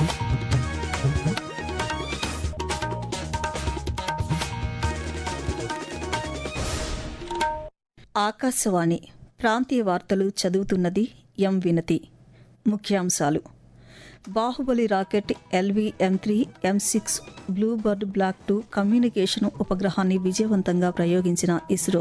ఆకాశవాణి ప్రాంతీయ వార్తలు చదువుతున్నది ఎం వినతి ముఖ్యాంశాలు Baahubali rocket LV M three M six Bluebird block two communication ఉపగ్రహాన్ని విజయవంతంగా ప్రయోగించిన ఇస్రో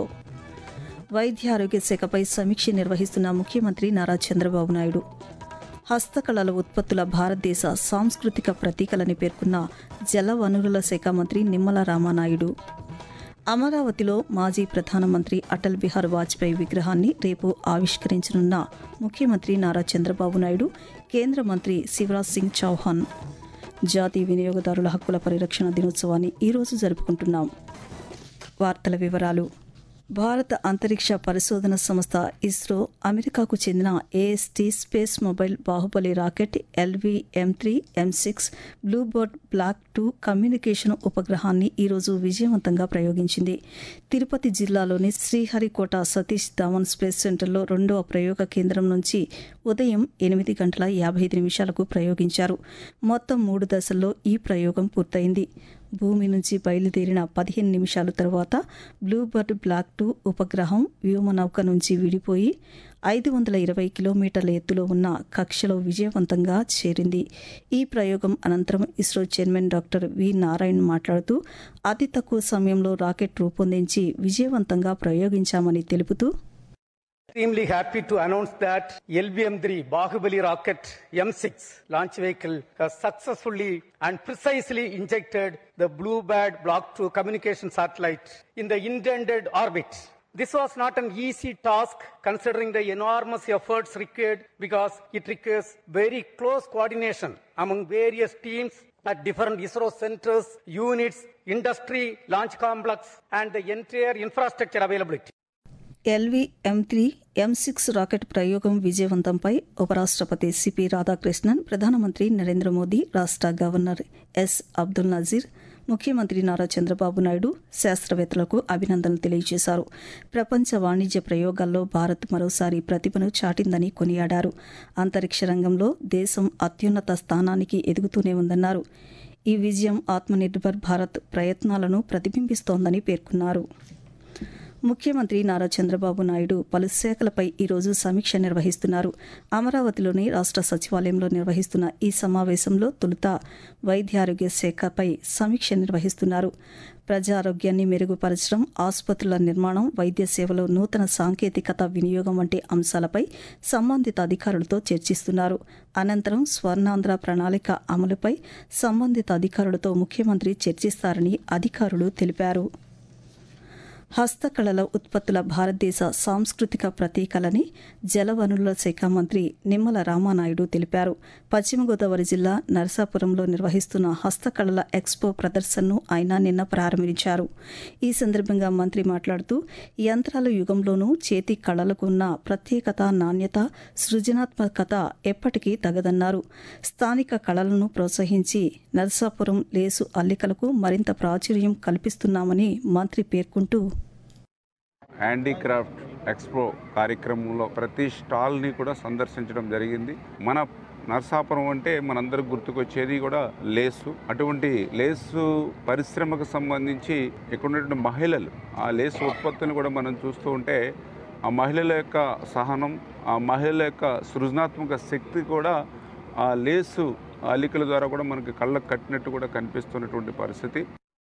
వైద్య ఆరోగ్య శాఖపై సమీక్ష నిర్వహిస్తున్న ముఖ్యమంత్రి నారా చంద్రబాబు నాయుడు హస్తకళల ఉత్పత్తుల భారతదేశ సాంస్కృతిక ప్రతీకలని పేర్కొన్న జల వనరుల శాఖ మంత్రి నిమ్మల రామానాయుడు అమరావతిలో మాజీ ప్రధానమంత్రి అటల్ బిహార్ వాజ్పేయి విగ్రహాన్ని రేపు ఆవిష్కరించనున్న ముఖ్యమంత్రి నారా చంద్రబాబు నాయుడు కేంద్ర మంత్రి శివరాజ్ సింగ్ చౌహాన్ జాతీయ వినియోగదారుల హక్కుల పరిరక్షణ దినోత్సవాన్ని ఈరోజు జరుపుకుంటున్నాం వార్తల వివరాలు భారత అంతరిక్ష పరిశోధన సంస్థ ఇస్రో అమెరికాకు చెందిన AST space mobile Baahubali rocket LV M three M six Bluebird block two communication ఉపగ్రహాన్ని ఈరోజు విజయవంతంగా ప్రయోగించింది తిరుపతి జిల్లాలోని శ్రీహరికోట సతీష్ ధావన్ స్పేస్ సెంటర్లో రెండవ ప్రయోగ కేంద్రం నుంచి ఉదయం ఎనిమిది గంటల యాభై ఐదు నిమిషాలకు ప్రయోగించారు మొత్తం మూడు దశల్లో ఈ ప్రయోగం పూర్తయింది భూమి నుంచి బయలుదేరిన పదిహేను నిమిషాల తరువాత బ్లూబర్డ్ బ్లాక్ టూ ఉపగ్రహం వ్యోమనౌక నుంచి విడిపోయి ఐదు వందల ఇరవై కిలోమీటర్ల ఎత్తులో ఉన్న కక్షలో విజయవంతంగా చేరింది ఈ ప్రయోగం అనంతరం ISRO chairman doctor V Narayan మాట్లాడుతూ అతి తక్కువ సమయంలో రాకెట్ రూపొందించి విజయవంతంగా ప్రయోగించామని తెలుపుతూ Extremely happy to announce that LBM-3 Bahubali rocket M6 launch vehicle has successfully and precisely injected the Bluebird Block 2 communication satellite in the intended orbit. This was not an easy task considering the enormous efforts required because it requires very close coordination among various teams at different ISRO centers, units, industry, launch complex, and the entire infrastructure availability. LV M three M six rocket ప్రయోగం విజయవంతంపై ఉపరాష్ట్రపతి CP Radhakrishnan ప్రధానమంత్రి నరేంద్ర మోదీ రాష్ట్ర governor yes Abdul Nazir ముఖ్యమంత్రి నారా చంద్రబాబు నాయుడు శాస్త్రవేత్తలకు అభినందనలు తెలియజేశారు ప్రపంచ వాణిజ్య ప్రయోగాల్లో భారత్ మరోసారి ప్రతిభను చాటిందని కొనియాడారు అంతరిక్ష రంగంలో దేశం అత్యున్నత స్థానానికి ఎదుగుతూనే ఉందన్నారు ఈ విజయం ఆత్మనిర్భర్ భారత్ ప్రయత్నాలను ప్రతిబింబిస్తోందని పేర్కొన్నారు ముఖ్యమంత్రి నారా చంద్రబాబు నాయుడు పలు శాఖలపై ఈరోజు సమీక్ష నిర్వహిస్తున్నారు అమరావతిలోని రాష్ట్ర సచివాలయంలో నిర్వహిస్తున్న ఈ సమావేశంలో తొలుత వైద్యారోగ్య శాఖపై సమీక్ష నిర్వహిస్తున్నారు ప్రజారోగ్యాన్ని మెరుగుపరచడం ఆసుపత్రుల నిర్మాణం వైద్య సేవలో నూతన సాంకేతికత వినియోగం వంటి అంశాలపై సంబంధిత అధికారులతో చర్చిస్తున్నారు అనంతరం స్వర్ణాంధ్ర ప్రణాళిక అమలుపై సంబంధిత అధికారులతో ముఖ్యమంత్రి చర్చిస్తారని అధికారులు తెలిపారు హస్తకళల ఉత్పత్తుల భారతదేశ సాంస్కృతిక ప్రతీకలని జలవనరుల శాఖ మంత్రి నిమ్మల రామానాయుడు తెలిపారు పశ్చిమ గోదావరి జిల్లా నరసాపురంలో నిర్వహిస్తున్న హస్తకళల ఎక్స్పో ప్రదర్శనను ఆయన నిన్న ప్రారంభించారు ఈ సందర్భంగా మంత్రి మాట్లాడుతూ యంత్రాల యుగంలోనూ చేతి కళలకు ఉన్న ప్రత్యేకత నాణ్యత సృజనాత్మకత ఎప్పటికీ తగదన్నారు స్థానిక కళలను ప్రోత్సహించి నరసాపురం లేసు అల్లికలకు మరింత ప్రాచుర్యం కల్పిస్తున్నామని మంత్రి పేర్కొంటూ హ్యాండీక్రాఫ్ట్ ఎక్స్పో కార్యక్రమంలో ప్రతి స్టాల్ని కూడా సందర్శించడం జరిగింది మన నరసాపురం అంటే మనందరికి గుర్తుకొచ్చేది కూడా లేసు అటువంటి లేసు పరిశ్రమకు సంబంధించి ఇక్కడ ఉన్నటువంటి మహిళలు ఆ లేసు ఉత్పత్తులను కూడా మనం చూస్తూ ఉంటే ఆ మహిళల యొక్క సహనం ఆ మహిళల యొక్క సృజనాత్మక శక్తి కూడా ఆ లేసు అల్లికల ద్వారా కూడా మనకి కళ్ళకు కట్టినట్టు కూడా కనిపిస్తున్నటువంటి పరిస్థితి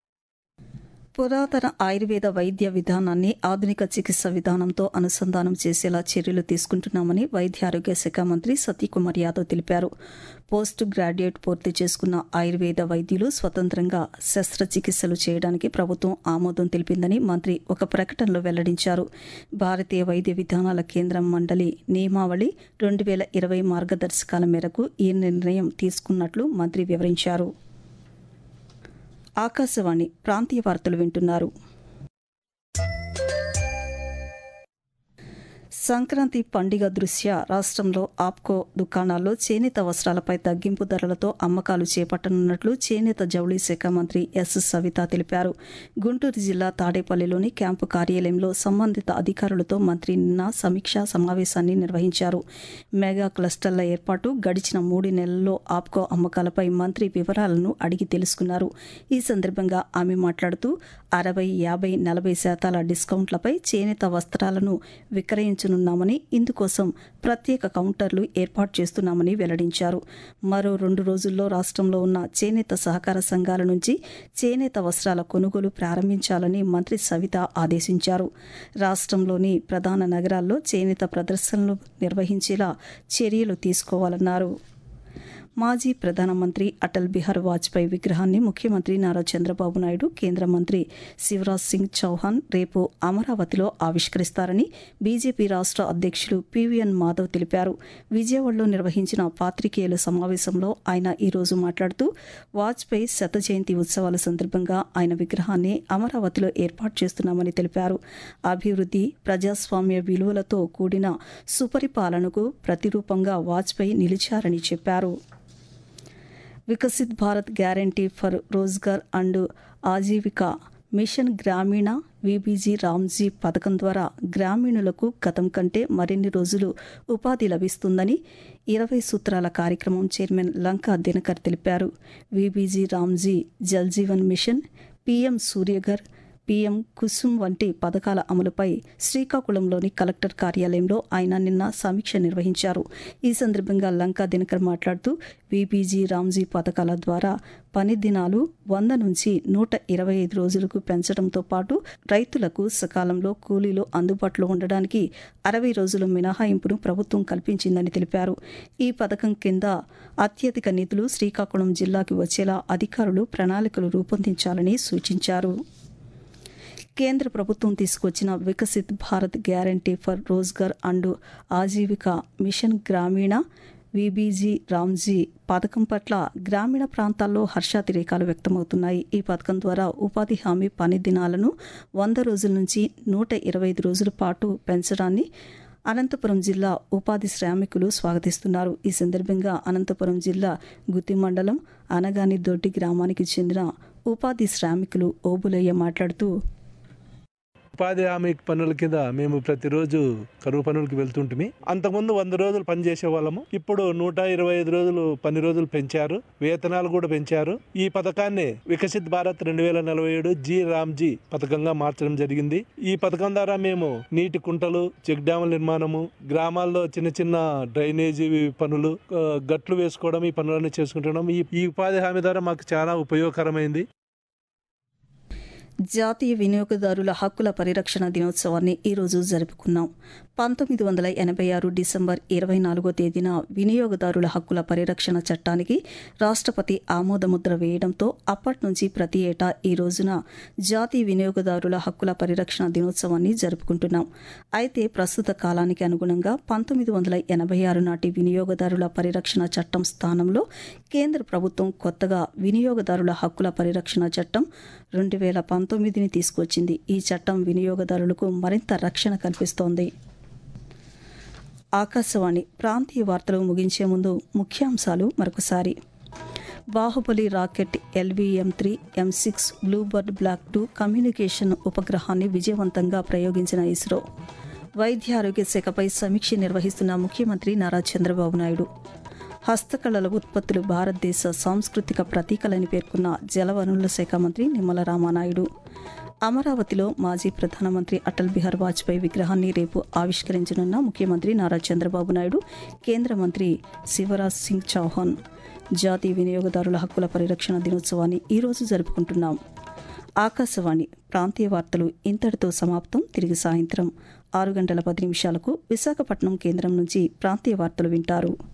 పురాతన ఆయుర్వేద వైద్య విధానాన్ని ఆధునిక చికిత్స విధానంతో అనుసంధానం చేసేలా చర్యలు తీసుకుంటున్నామని వైద్య ఆరోగ్య శాఖ మంత్రి సతీకుమార్ యాదవ్ తెలిపారు పోస్ట్ గ్రాడ్యుయేట్ పూర్తి చేసుకున్న ఆయుర్వేద వైద్యులు స్వతంత్రంగా శస్త్రచికిత్సలు చేయడానికి ప్రభుత్వం ఆమోదం తెలిపిందని మంత్రి ఒక ప్రకటనలో వెల్లడించారు భారతీయ వైద్య విధానాల కేంద్రం మండలి నియమావళి రెండు వేల ఇరవై మార్గదర్శకాల మేరకు ఈ నిర్ణయం తీసుకున్నట్లు మంత్రి వివరించారు ఆకాశవాణి ప్రాంతీయ వార్తలు వింటున్నారు సంక్రాంతి పండుగ దృష్ట్యా రాష్ట్రంలో ఆప్కో దుకాణాల్లో చేనేత వస్త్రాలపై తగ్గింపు ధరలతో అమ్మకాలు చేపట్టనున్నట్లు చేనేత జౌళి శాఖ మంత్రి ఎస్ సవిత తెలిపారు గుంటూరు జిల్లా తాడేపల్లిలోని క్యాంపు కార్యాలయంలో సంబంధిత అధికారులతో మంత్రి నిన్న సమీక్షా సమావేశాన్ని నిర్వహించారు మెగా క్లస్టర్ల ఏర్పాటు గడిచిన మూడు నెలల్లో ఆప్కో అమ్మకాలపై మంత్రి వివరాలను అడిగి తెలుసుకున్నారు ఈ సందర్భంగా ఆమె మాట్లాడుతూ అరవై యాభై నలభై శాతాల డిస్కౌంట్లపై చేనేత వస్త్రాలను విక్రయించనున్నామని ఇందుకోసం ప్రత్యేక కౌంటర్లు ఏర్పాటు చేస్తున్నామని వెల్లడించారు మరో రెండు రోజుల్లో రాష్ట్రంలో ఉన్న చేనేత సహకార సంఘాల నుంచి చేనేత వస్త్రాల కొనుగోలు ప్రారంభించాలని మంత్రి సవిత ఆదేశించారు రాష్ట్రంలోని ప్రధాన నగరాల్లో చేనేత ప్రదర్శనలు నిర్వహించేలా చర్యలు తీసుకోవాలన్నారు మాజీ ప్రధానమంత్రి అటల్ బిహార్ వాజ్పేయి విగ్రహాన్ని ముఖ్యమంత్రి నారా చంద్రబాబు నాయుడు కేంద్ర మంత్రి శివరాజ్ సింగ్ చౌహాన్ రేపు అమరావతిలో ఆవిష్కరిస్తారని బీజేపీ రాష్ట్ర అధ్యక్షులు పీవీఎన్ మాధవ్ తెలిపారు విజయవాడలో నిర్వహించిన పాత్రికేయుల సమావేశంలో ఆయన ఈరోజు మాట్లాడుతూ వాజ్పేయి శత జయంతి ఉత్సవాల సందర్భంగా ఆయన విగ్రహాన్ని అమరావతిలో ఏర్పాటు చేస్తున్నామని తెలిపారు అభివృద్ధి ప్రజాస్వామ్య విలువలతో కూడిన సుపరిపాలనకు ప్రతిరూపంగా వాజ్పేయి నిలిచారని చెప్పారు Viksit Bharat guarantee for Rozgar and Ajeevika mission Gramin VBG Ramji పథకం ద్వారా గ్రామీణులకు గతం కంటే మరిన్ని రోజులు ఉపాధి లభిస్తుందని ఇరవై సూత్రాల కార్యక్రమం చైర్మన్ లంకా దినకర్ తెలిపారు VBG Ramji Jal Jeevan mission PM Suryaghar PM Kusum వంటి పథకాల అమలుపై శ్రీకాకుళంలోని కలెక్టర్ కార్యాలయంలో ఆయన నిన్న సమీక్ష నిర్వహించారు ఈ సందర్భంగా లంకా దినకర్ మాట్లాడుతూ వీపీజీ రామ్జీ పథకాల ద్వారా పని దినాలు వంద నుంచి నూట ఇరవై ఐదు రోజులకు పెంచడంతో పాటు రైతులకు సకాలంలో కూలీలు అందుబాటులో ఉండడానికి అరవై రోజుల మినహాయింపును ప్రభుత్వం కల్పించిందని తెలిపారు ఈ పథకం కింద అత్యధిక నిధులు శ్రీకాకుళం జిల్లాకు వచ్చేలా అధికారులు ప్రణాళికలు రూపొందించాలని సూచించారు కేంద్ర ప్రభుత్వం తీసుకొచ్చిన Viksit Bharat guarantee for Rozgar and Ajeevika mission Gramin VBG Ramji పథకం పట్ల గ్రామీణ ప్రాంతాల్లో హర్షాతిరేకాలు వ్యక్తమవుతున్నాయి ఈ పథకం ద్వారా ఉపాధి హామీ పని దినాలను వంద రోజుల నుంచి నూట ఇరవై ఐదు రోజుల పాటు పెంచడాన్ని అనంతపురం జిల్లా ఉపాధి శ్రామికులు స్వాగతిస్తున్నారు ఈ సందర్భంగా అనంతపురం జిల్లా గుత్తి మండలం అనగాని దొడ్డి గ్రామానికి చెందిన ఉపాధి శ్రామికులు ఓబులయ్య మాట్లాడుతూ ఉపాధి హామీ పనుల కింద మేము ప్రతిరోజు కరువు పనులకు వెళ్తుంటిమి అంతకుముందు వంద రోజులు పని చేసే వాళ్ళము ఇప్పుడు నూట ఇరవై ఐదు రోజులు పని రోజులు పెంచారు వేతనాలు కూడా పెంచారు ఈ పథకాన్ని వికసిత్ భారత్ రెండు వేల నలభై ఏడు జీ రామ్జీ పథకంగా మార్చడం జరిగింది ఈ పథకం ద్వారా మేము నీటి కుంటలు చెక్ డ్యాముల నిర్మాణము గ్రామాల్లో చిన్న చిన్న డ్రైనేజీ పనులు ఆ, గట్లు వేసుకోవడం ఈ పనులన్నీ చేసుకుంటున్నాం ఈ ఈ ఉపాధి హామీ ద్వారా మాకు చాలా ఉపయోగకరమైంది జాతీయ వినియోగదారుల హక్కుల పరిరక్షణ దినోత్సవాన్ని ఈరోజు జరుపుకున్నాం పంతొమ్మిది వందల ఎనభై ఆరు డిసెంబర్ ఇరవై నాలుగో తేదీన వినియోగదారుల హక్కుల పరిరక్షణ చట్టానికి రాష్ట్రపతి ఆమోదముద్ర వేయడంతో అప్పటి నుంచి ప్రతి ఏటా ఈ రోజున జాతీయ వినియోగదారుల హక్కుల పరిరక్షణ దినోత్సవాన్ని జరుపుకుంటున్నాం అయితే ప్రస్తుత కాలానికి అనుగుణంగా పంతొమ్మిది వందల ఎనభై ఆరు నాటి వినియోగదారుల పరిరక్షణ చట్టం స్థానంలో కేంద్ర ప్రభుత్వం కొత్తగా వినియోగదారుల హక్కుల పరిరక్షణ చట్టం రెండు వేల పంతొమ్మిదిని తీసుకొచ్చింది ఈ చట్టం వినియోగదారులకు మరింత రక్షణ కల్పిస్తోంది ఆకాశవాణి ప్రాంతీయ వార్తలు ముగించే ముందు ముఖ్యాంశాలు మరొకసారి Baahubali rocket LVM three M six Bluebird block two communication ఉపగ్రహాన్ని విజయవంతంగా ప్రయోగించిన ఇస్రో వైద్య ఆరోగ్య శాఖపై సమీక్ష నిర్వహిస్తున్న ముఖ్యమంత్రి నారా చంద్రబాబు నాయుడు హస్తకళల ఉత్పత్తులు భారతదేశ సాంస్కృతిక ప్రతీకలని పేర్కొన్న జలవనరుల శాఖ మంత్రి నిమ్మల రామానాయుడు అమరావతిలో మాజీ ప్రధానమంత్రి అటల్ బిహార్ వాజ్పేయి విగ్రహాన్ని రేపు ఆవిష్కరించనున్న ముఖ్యమంత్రి నారా చంద్రబాబు నాయుడు కేంద్ర మంత్రి శివరాజ్ సింగ్ చౌహాన్ జాతీయ వినియోగదారుల హక్కుల పరిరక్షణ దినోత్సవాన్ని ఈరోజు జరుపుకుంటున్నాం ఆకాశవాణి ప్రాంతీయ వార్తలు ఇంతటితో సమాప్తం తిరిగి సాయంత్రం ఆరు గంటల పది నిమిషాలకు విశాఖపట్నం కేంద్రం నుంచి ప్రాంతీయ వార్తలు వింటారు